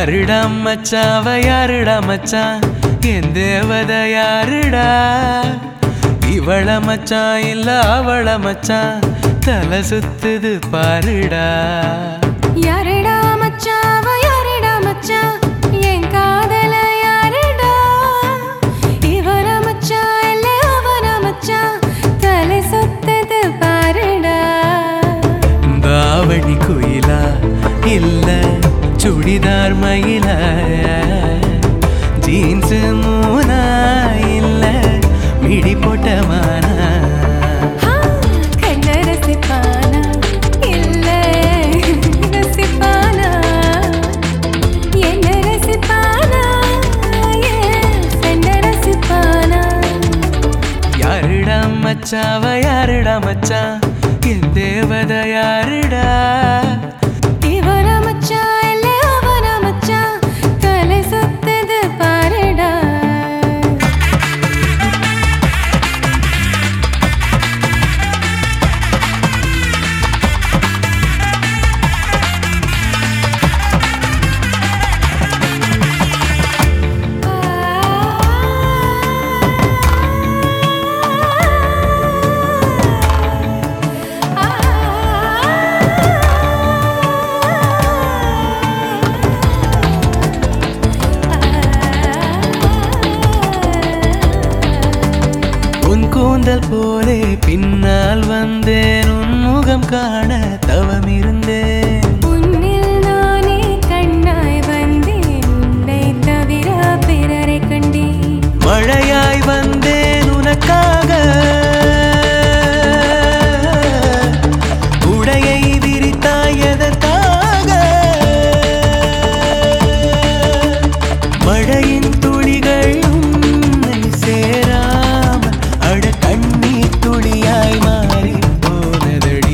யாருடா மச்சான் அவ யாருடா மச்சான் என் தேவத யாருடா இவள மச்சான் இல்ல அவள மச்சான் தலை சுத்துது பாருடா யாருடா மச்சான் அவ யாருடா மச்சான் என் காதல யாருடா இவன மச்சான் இல்ல அவன மச்சான் தலை சுத்தது பாருடா தாவணி குயிலா இல்ல சுடிதார் மயிலா ஜீன்ஸ் மூனா இல்ல மிடி போட்ட மானா ஆ, கண்ண ரசிப்பானா இல்ல ரசிப்பானா என்ன ரசிப்பானா ஏன் பெண்ண ரசிப்பானா யாருடா மச்சான் அவ யாருடா மச்சான் என் தேவத யாருடா இவன மச்சான் இல்ல அவன மச்சான் தலை சுத்தது பாருடா உன் கூந்தல் போலே பின்னால் வந்தேன் உன் முகம் காண தவம் இருந்தேன் உன்னில் நானே கண்ணாய் வந்தேன் உன்னை தவிர பிறரை கண்டேன் மழையாய் வந்தேன் உனக்காக உடையை விரித்தாய் எதற்காக மழையின் துளிகள் உன்னை சேராமல் அட கண்ணீர் துளியாய் மாறி போனதடி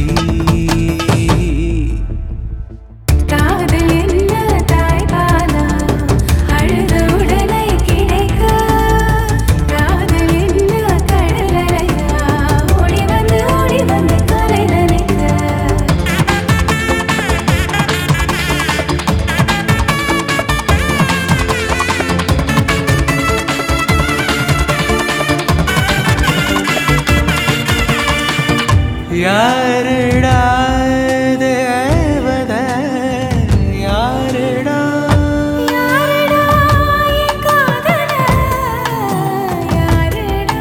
காதல் என்ன தாய்பாலா அழுத உடலை கிடைக்க காதல் என்ன கடலலையா ஓடி வந்து ஓடி வந்து கலை நினைக்க யாருடா தேவத யாருடா யாரடா என் காதல யாரடா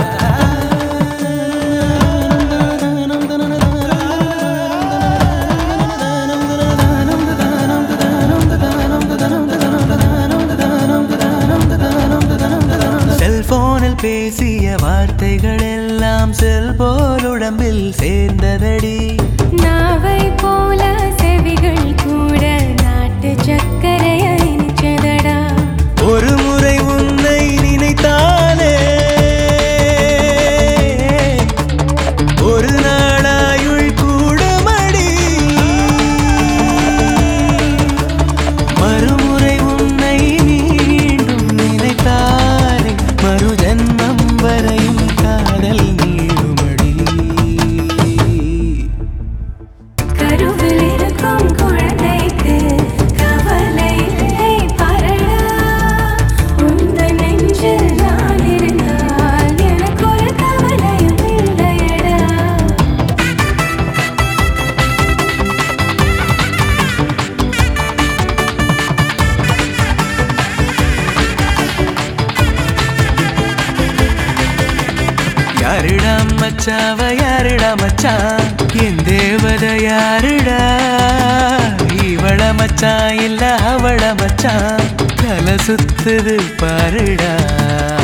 செல்போனில் பேசிய வார்த்தைகள் எல்லாம் செல் போல் உடம்பில் சேர்ந்ததடி நாவை போல செவிகள் கூட நாட்டு சக்கரையை நிச்சதடா ஒரு முறை உன்னை நினைத்தாலே ஒரு நாளாயுள் கூடுமடி மறுமுறை உன்னை மீண்டும் நினைத்தாலே மறு ஜன்மம் வரையும் காதல் நீடுமடி கருவில் இருக்கும் குழந்தைக்கு கவலை இல்லை பரடா உந்த நெஞ்சில் நான் இருந்தால் எனக்கு ஒரு கவலையும் இல்லையடா யாருடா மச்சாவ யாருடா மச்சான் என் தேவத யாருடா இவள மச்சான் இல்ல அவள மச்சான் தலை சுத்துது பாருடா